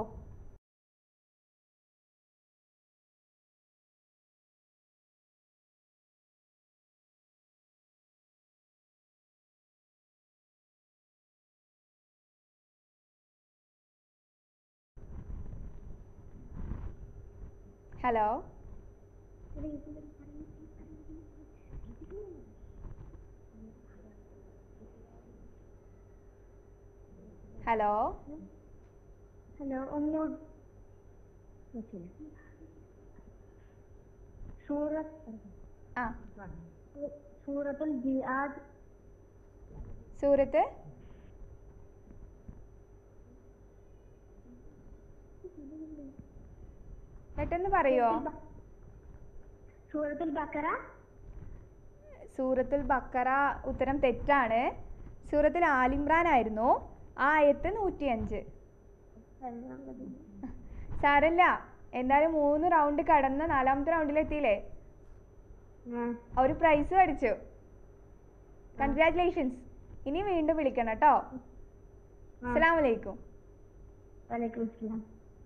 ഹലോ ഹലോ ഹലോ ഒന്നുകൂടി സൂറത്ത് ആ സൂറത്തുൽ ജിഹാദ് സൂറത്ത് പെട്ടെന്ന് പറയോ സൂറത്തുൽ ബക്കറ സൂറത്തുൽ ബക്കറ ഉത്തരം തെറ്റാണ് സൂറത്തുൽ ആലിമ്രാൻ ആയിരുന്നു ആയത്ത് നൂറ്റിയഞ്ച് സാരല്ല എന്തായാലും മൂന്ന് റൗണ്ട് കടന്ന് നാലാമത്തെ റൗണ്ടിലെത്തിയില്ലേ ഒരു പ്രൈസ് അടിച്ചു കൺഗ്രാറ്റുലേഷൻസ് ഇനി വീണ്ടും വിളിക്കണം കേട്ടോ അസ്സലാമു അലൈക്കും വലൈക്കും അസ്സലാം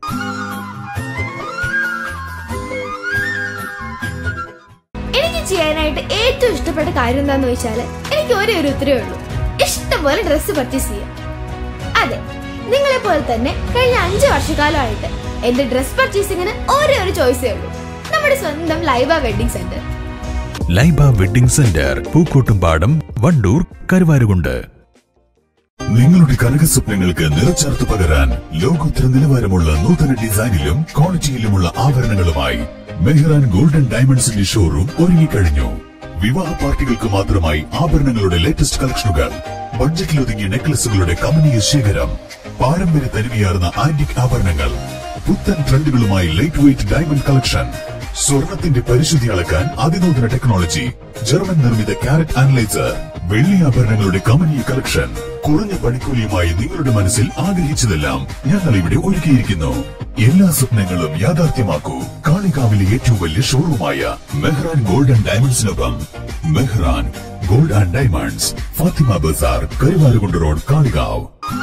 എനിക്ക് ചെയ്യാനായിട്ട് ഏറ്റവും ഇഷ്ടപ്പെട്ട കാര്യം എന്താന്ന് വെച്ചാല് എനിക്ക് ഒരേ ഒരു ഉത്തരവേ ഉള്ളൂ ഇഷ്ടംപോലെ ഡ്രസ്സ് പർച്ചേസ് ചെയ്യാം അതെ നിങ്ങളെ പോലെ തന്നെ കഴിഞ്ഞ അഞ്ച് വർഷക്കാലമായിട്ട് എന്റെ ഡ്രസ് പർച്ചേസിങ്ങിന് ഒരേ ഒരു ചോയ്സേ ഉള്ളൂ നമ്മുടെ സ്വന്തം Laiba wedding centre Laiba wedding centre Pookkottumpadam Wandoor Karuvarakundu നിങ്ങളുടെ കനകസ്വപ്നങ്ങൾക്ക് നിറച്ചാർത്ത് പകരാൻ ലോകോത്തര നിലവാരമുള്ള നൂതന ഡിസൈനിലും ക്വാളിറ്റിയിലുമുള്ള ആഭരണങ്ങളുമായി മെഹ്റാൻ ഗോൾഡൻ ഡയമണ്ട്സിന്റെ ഷോറൂം ഒരുങ്ങിക്കഴിഞ്ഞു വിവാഹ പാർട്ടികൾക്ക് മാത്രമായി ആഭരണങ്ങളുടെ ലേറ്റസ്റ്റ് കളക്ഷനുകൾ ബഡ്ജറ്റിലൊതുങ്ങിയ നെക്ലസുകളുടെ കമനീയ ശേഖരം പാരമ്പര്യ തനിമയാർന്ന ആന്റിക് ആഭരണങ്ങൾ പുത്തൻ ട്രെൻഡുകളുമായി ലൈറ്റ് വെയിറ്റ് ഡയമണ്ട് കളക്ഷൻ സ്വർണത്തിന്റെ പരിശുദ്ധി അളക്കാൻ അതിനൂതന ടെക്നോളജി ജർമ്മൻ നിർമ്മിത കാരറ്റ് അനലൈസർ വെള്ളി ആഭരണങ്ങളുടെ കമനീയ കളക്ഷൻ കുറഞ്ഞ പണിക്കൂലിയുമായി നിങ്ങളുടെ മനസ്സിൽ ആഗ്രഹിച്ചതെല്ലാം ഞങ്ങൾ ഇവിടെ ഒരുക്കിയിരിക്കുന്നു എല്ലാ സ്വപ്നങ്ങളും യാഥാർത്ഥ്യമാക്കൂ കാളികാവിലെ ഏറ്റവും വലിയ ഷോറൂമായ മെഹ്റാൻ ഗോൾഡ് ആൻഡ് ഡയമണ്ട്സിനൊപ്പം Mehran gold and diamonds Fathima Bazar Karuvarakundu road Kalikavu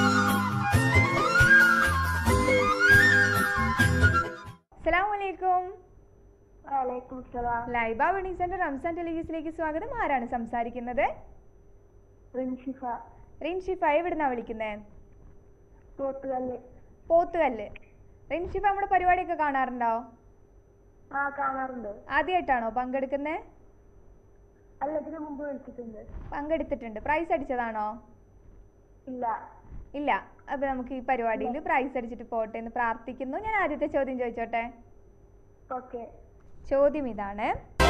അസ്സലാമു അലൈക്കും വലൈക്കും അസ്സലാം ലൈബ വെഡിങ് സെന്റർ റംസാൻ ടെലിവിസിലേക്ക് സ്വാഗതം ആരാണ് സംസാരിക്കുന്നത് പ്രിൻസിഫ റിൻഷിഫ എവിടുന്നാ വിളിക്കുന്നേ പോത്തുകല്ല് പോത്തുകല്ല് റിൻഷിഫ നമ്മുടെ പരിപാടിയൊക്കെ കാണാറുണ്ടോ ആ കാണാറുണ്ട് ആദ്യമായിട്ടാണോ പങ്കെടുക്കുന്നേ അല്ല ഇതിനു മുമ്പ് വിളിച്ചിട്ടുണ്ട് പങ്കെടുത്തിട്ടുണ്ട് പ്രൈസ് അടിച്ചതാണോ ഇല്ല ഇല്ല അപ്പൊ നമുക്ക് ഈ പരിപാടിയിൽ പ്രൈസ് അടിച്ചിട്ട് പോട്ടെ എന്ന് പ്രാർത്ഥിക്കുന്നു ഞാൻ ആദ്യത്തെ ചോദ്യം ചോദിച്ചോട്ടെ ഓക്കെ ചോദ്യം ഇതാണ്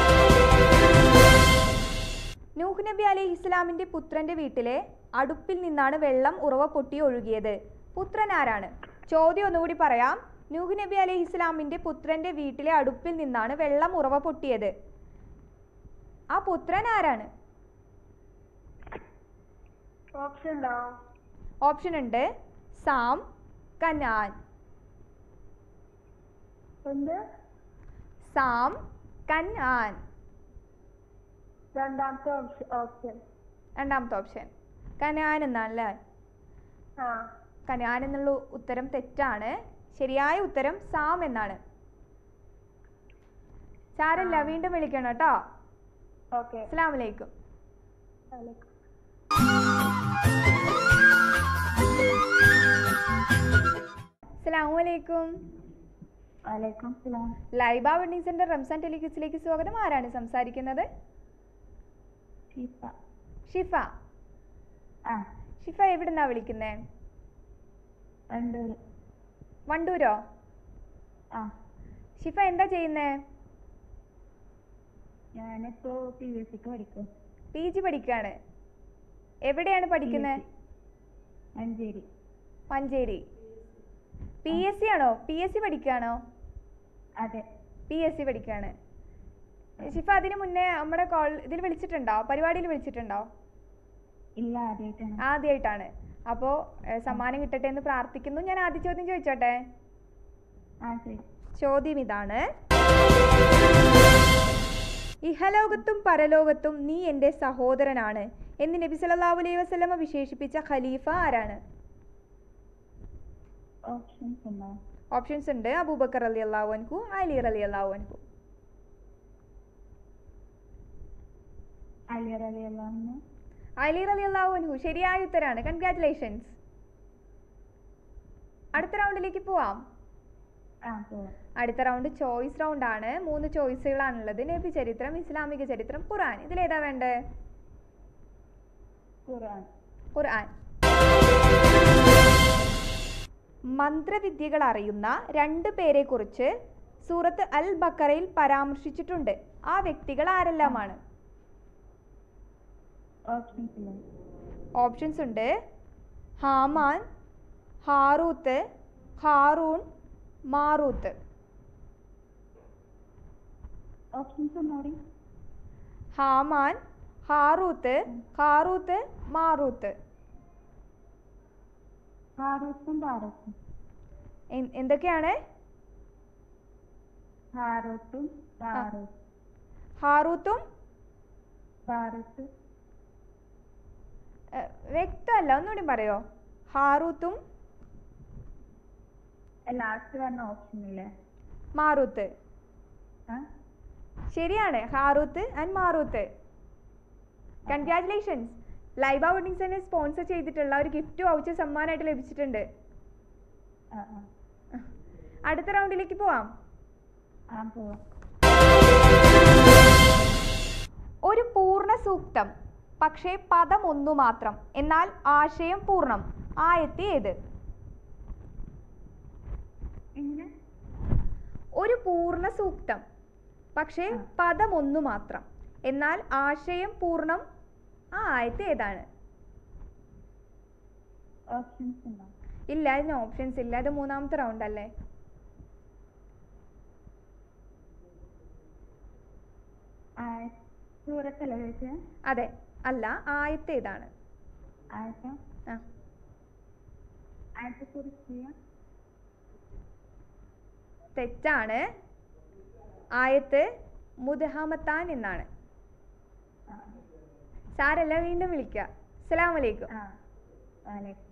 നൂഹ് നബി അലൈഹി ഇസ്ലാമിന്റെ പുത്രന്റെ വീട്ടിലെ അടുപ്പിൽ നിന്നാണ് വെള്ളം ഉറവ പൊട്ടി ഒഴുകിയത് പുത്രൻ ആരാണ് ചോദ്യം ഒന്നുകൂടി പറയാം നൂഹ് നബി അലൈഹി ഇസ്ലാമിന്റെ പുത്രന്റെ വീട്ടിലെ അടുപ്പിൽ നിന്നാണ് വെള്ളം ഉറവ പൊട്ടിയത് ആ പുത്രൻ ആരാണ് ഓപ്ഷൻ ഉണ്ടോ ഓപ്ഷൻ ഉണ്ട് സാം കനാൻ എന്ത് സാം കനാൻ രണ്ടാമത്തെ ഓപ്ഷൻ ഓപ്ഷൻ രണ്ടാമത്തെ ഓപ്ഷൻ കനാൻ എന്നാണല്ലേ ആ കനാൻ എന്നുള്ള ഉത്തരം തെറ്റാണ് ശരിയായ ഉത്തരം സാം എന്നാണ് സാരല്ല വീണ്ടും വിളിക്കണം കേട്ടോ ഓക്കെ അസ്സാം വലൈക്കും വലൈക്കും അസ്സാം വലൈക്കും വലൈക്കും സലാം ലൈബ വെഡിങ് സെന്റർ റംസാൻ ടെലികിസിലേക്ക് സ്വാഗതം ആരാണ് സംസാരിക്കുന്നത് ഷിഫ ഷിഫ ആ ഷിഫ എവിടുന്നാ വിളിക്കുന്നേ വണ്ടൂര് വണ്ടൂരോ ആ ഷിഫ എന്താ ചെയ്യുന്നേ ഞാനിപ്പോ പി എസ് സിക്ക് പഠിക്കും പി ജി പഠിക്കാണ് എവിടെയാണ് പഠിക്കുന്നത് Manjeri Manjeri P S C ആണോ പി എസ് സി പഠിക്കുകയാണോ അതെ പി എസ് സി പഠിക്കുകയാണ് ഷിഫ അതിന് മുന്നേ നമ്മുടെ കോൾ ഇതിൽ വിളിച്ചിട്ടുണ്ടോ പരിപാടിയിൽ വിളിച്ചിട്ടുണ്ടോ ഇല്ല ആദ്യമായിട്ടാണ് ആദ്യമായിട്ടാണ് അപ്പോൾ സമ്മാനം കിട്ടട്ടെ എന്ന് പ്രാർത്ഥിക്കുന്നു ഞാൻ ആദ്യ ചോദ്യം ചോദിച്ചോട്ടെ ആ ശരി ചോദ്യം ഇതാണ് ഇഹലോകത്തും പരലോകത്തും നീ എൻ്റെ സഹോദരനാണ് എന്ന് നബി സല്ലല്ലാഹു അലൈഹി വസല്ലമ വിശേഷിപ്പിച്ച ഖലീഫ ആരാണ് ഓപ്ഷൻസ് ഉണ്ടോ ഓപ്ഷൻസ് ഉണ്ട് അബൂബക്കർ അലി അള്ളാഹു അൻഹു അലി അലി അള്ളാഹു അൻഹു അലി റളിയല്ലാഹു അലി അലി അള്ളാഹു അൻഹു ശരിയായ ഉത്തരാണ് കൺഗ്രാറ്റുലേഷൻസ് അടുത്ത റൗണ്ടിലേക്ക് പോവാം ആ പോവാം അടുത്ത റൗണ്ട് ചോയ്സ് റൗണ്ട് ആണ് മൂന്ന് ചോയ്സുകളാണുള്ളത് നബി ചരിത്രം ഇസ്ലാമിക ചരിത്രം ഖുർആൻ ഇതിലേതാ വേണ്ടേ ഖുർആൻ ഖുർആൻ മന്ത്രവിദ്യകൾ അറിയുന്ന രണ്ട് പേരെ കുറിച്ച് സൂറത്ത് അൽ ബക്കറയിൽ പരാമർശിച്ചിട്ടുണ്ട് ആ വ്യക്തികൾ ആരെല്ലാമാണ് ഓപ്ഷൻസ് ഇല്ല ഓപ്ഷൻസ് ഉണ്ട് Haman Harut Harun Marut options ഒന്നുകൂടി ഹാമാൻ ഹാറൂത്ത് ഹാറൂത്ത് മാറൂത്ത് ഹാറൂത്തും ഭാരത്തും എൻ- എന്തൊക്കെയാണ് ഹാറൂത്തും ഭാരത് ഹാറൂത്തും ഭാരത്ത് ഏഹ്, വ്യക്തമല്ല ഒന്നുകൂടി പറയോ ഹാറൂത്തും ലാസ്റ്റ് പറഞ്ഞ ഓപ്ഷൻ ഇല്ലേ മാറൂത്ത് ആ ശരിയാണ് Harut and Marut congratulations Laiba wedding centre sponsor ചെയ്തിട്ടുള്ള ഒരു ഗിഫ്റ്റ് വൗച്ചർ സമ്മാനമായിട്ട് ലഭിച്ചിട്ടുണ്ട് ആ ആ അടുത്ത റൗണ്ടിലേക്ക് പോവാം ആ പോവാം ഒരു പൂർണ്ണ സൂക്തം പക്ഷേ പദം ഒന്നു മാത്രം എന്നാൽ ആശയം പൂർണ്ണം ആയത്തി ഏത് എങ്ങനെ ഒരു പൂർണ്ണ സൂക്തം പക്ഷേ ആ. പദം ഒന്നു മാത്രം എന്നാൽ ആശയം പൂർണ്ണം ആ ആയത്ത് ഏതാണ് ഓപ്ഷൻസ് ഉണ്ടോ ഇല്ല അതിന് ഓപ്ഷൻസ് ഇല്ല ഇത് മൂന്നാമത്തെ റൗണ്ട് അല്ലേ ആ സൂറത്തല്ലേ ചോദിച്ചത് അതെ അല്ല ആയത്ത് ഏതാണ് ആയത്ത ആ ആയത്തെ കുറിച്ച് തെറ്റാണ് ആയത്ത് മുദഹമത്താൻ എന്നാണ് ആ സാരല്ല വീണ്ടും വിളിക്കുക അസ്സലാമു അലൈക്കും ആ വാലേക്കും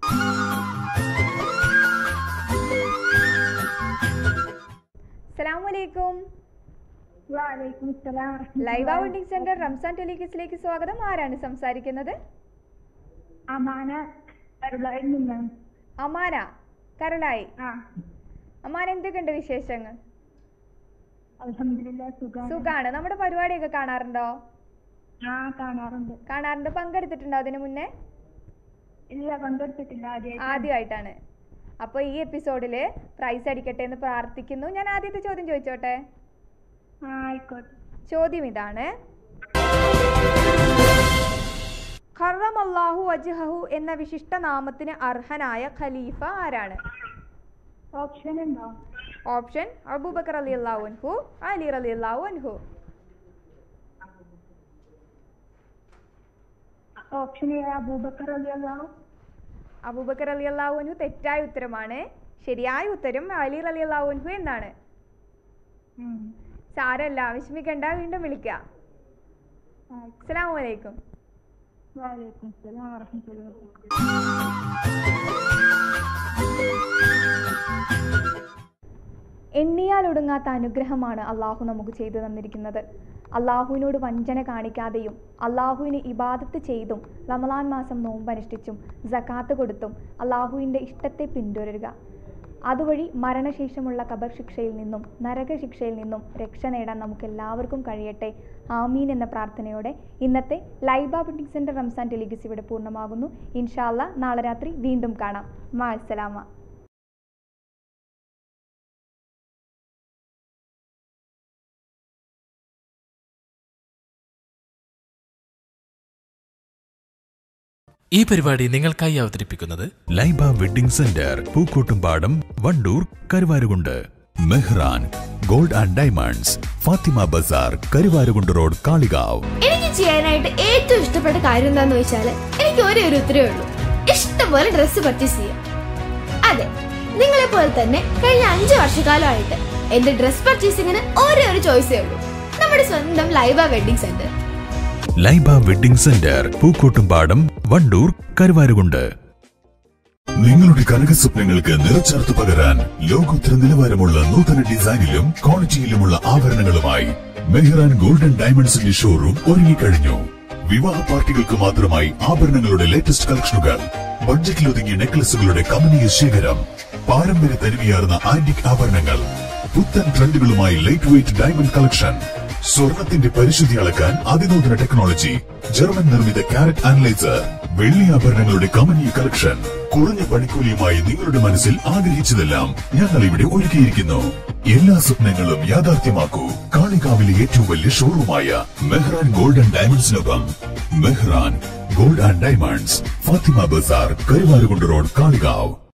അസ്സലാമു അലൈക്കും വാലേക്കും അസ്സലാം ലൈവ വെഡിങ് സെന്റർ റംസാൻ ടെലിഗസിലേക്ക് സ്വാഗതം ആരാണ് സംസാരിക്കുന്നത് അമാന കരുളായിൽ നിന്ന് അമാന കരളായി ആ അമാന എന്തൊക്കെയുണ്ട് വിശേഷങ്ങൾ അൽഹംദുലില്ലാ സുഖം സുഖാണ് നമ്മുടെ പരിപാടിയൊക്കെ കാണാറുണ്ടോ ആ കാണാറുണ്ട് കാണാറുണ്ട് പങ്കെടുത്തിട്ടുണ്ടോ അതിനു മുന്നേ ഇല്ല പങ്കെടുത്തിട്ടില്ല ആദ്യമായിട്ട് ആദ്യമായിട്ടാണ് അപ്പോൾ ഈ എപ്പിസോഡിൽ പ്രൈസ് അടിക്കട്ടെ എന്ന് പ്രാർത്ഥിക്കുന്നു ഞാൻ ആദ്യത്തെ ചോദ്യം ചോദിച്ചോട്ടെ ആ ആയിക്കോട്ടെ ചോദ്യം ഇതാണ് ഖറം അള്ളാഹു വജ്ഹഹു എന്ന വിശിഷ്ട നാമത്തിന് അർഹനായ ഖലീഫ ആരാണ് ഓപ്ഷൻ ഉണ്ടോ ഓപ്ഷൻ അബൂബക്കർ അലി അള്ളാഹു അൻഹു അലി അലി അള്ളാഹു അൻഹു ഓപ്ഷൻ എ അബൂബക്കർ റളിയല്ലാഹു അബൂബക്കർ അലി അള്ളാഹു അൻഹു തെറ്റായ ഉത്തരമാണ് ശരിയായ ഉത്തരം അലി അലി അള്ളാഹു അൻഹു എന്നാണ് ഉം. സാരല്ല വിഷമിക്കണ്ട വീണ്ടും വിളിക്കുക ആയിക്കോട്ടെ. അസ്സലാമു അലൈക്കും വലൈക്കും അസ്സലാം വറഹ്മത്തുള്ളാഹി വബറകാതുഹു എണ്ണിയാൽ ഒടുങ്ങാത്ത അനുഗ്രഹമാണ് അള്ളാഹു നമുക്ക് ചെയ്തു തന്നിരിക്കുന്നത് അള്ളാഹുവിനോട് വഞ്ചന കാണിക്കാതെയും അള്ളാഹുവിന് ഇബാദത്ത് ചെയ്തും റമലാൻ മാസം നോമ്പനുഷ്ഠിച്ചും ജക്കാത്ത് കൊടുത്തും അള്ളാഹുവിൻ്റെ ഇഷ്ടത്തെ പിന്തുടരുക അതുവഴി മരണശേഷമുള്ള കബർ ശിക്ഷയിൽ നിന്നും നരകശിക്ഷയിൽ നിന്നും രക്ഷ നേടാൻ നമുക്ക് എല്ലാവർക്കും കഴിയട്ടെ ആമീൻ എന്ന പ്രാർത്ഥനയോടെ ഇന്നത്തെ ലൈബ ബുട്ടിക് സെൻറ്റർ റംസാൻ ടെലിഗസ് ഇവിടെ പൂർണ്ണമാകുന്നു ഇൻഷാല്ല നാളെ രാത്രി വീണ്ടും കാണാം മാസലാമ ഈ പരിപാടി നിങ്ങൾക്കായി അവതരിപ്പിക്കുന്നത് Laiba wedding centre Pookkottumpadam Wandoor Karuvarakundu Mehran gold and diamonds Fathima Bazar Karuvarakundu road Kalikavu എനിക്ക് ചെയ്യാനായിട്ട് ഏറ്റവും ഇഷ്ടപ്പെട്ട കാര്യം എന്താന്ന് വെച്ചാല് എനിക്ക് ഒരേ ഒരു ഉത്തരവേ ഉള്ളൂ ഇഷ്ടംപോലെ ഡ്രസ്സ് പർച്ചേസ് ചെയ്യാം അതെ നിങ്ങളെ പോലെ തന്നെ കഴിഞ്ഞ അഞ്ചു വർഷക്കാലമായിട്ട് എന്റെ ഡ്രസ് പർച്ചേസിങ്ങിന് ഒരേ ഒരു ചോയ്സേ ഉള്ളൂ നമ്മുടെ സ്വന്തം Laiba wedding centre Laiba wedding centre Pookkottumpadam Wandoor Karuvarakundu നിങ്ങളുടെ കനക സ്വപ്നങ്ങൾക്ക് നിറച്ചാർത്ത് പകരാൻ ലോകോത്തര നിലവാരമുള്ള നൂതന ഡിസൈനിലും ക്വാളിറ്റിയിലുമുള്ള ആഭരണങ്ങളുമായി മെഹ്റാൻ ഗോൾഡൻ ഡയമണ്ട്സിന്റെ ഷോറൂം ഒരുങ്ങിക്കഴിഞ്ഞു വിവാഹ പാർട്ടികൾക്ക് മാത്രമായി ആഭരണങ്ങളുടെ ലേറ്റസ്റ്റ് കളക്ഷനുകൾ ബഡ്ജറ്റിലൊതുങ്ങിയ നെക്ലസുകളുടെ കമനീയ ശേഖരം പാരമ്പര്യ തനിമയാർന്ന ആന്റിക് ആഭരണങ്ങൾ പുത്തൻ ട്രെൻഡുകളുമായി ലൈറ്റ് വെയിറ്റ് ഡയമണ്ട് കളക്ഷൻ സ്വർണത്തിന്റെ പരിശുദ്ധി അളക്കാൻ അതിനൂതന ടെക്നോളജി ജർമ്മൻ നിർമ്മിത കാരറ്റ് അനലൈസർ വെള്ളി ആഭരണങ്ങളുടെ കമനീയ കളക്ഷൻ കുറഞ്ഞ പണിക്കൂലിയുമായി നിങ്ങളുടെ മനസ്സിൽ ആഗ്രഹിച്ചതെല്ലാം ഞങ്ങൾ ഇവിടെ ഒരുക്കിയിരിക്കുന്നു എല്ലാ സ്വപ്നങ്ങളും യാഥാർത്ഥ്യമാക്കൂ കാളികാവിലെ ഏറ്റവും വലിയ ഷോറൂമായ മെഹ്റാൻ ഗോൾഡൻ ഡയമണ്ട്സിനൊപ്പം Mehran gold and diamonds Fathima Bazar Karuvarakundu road Kalikavu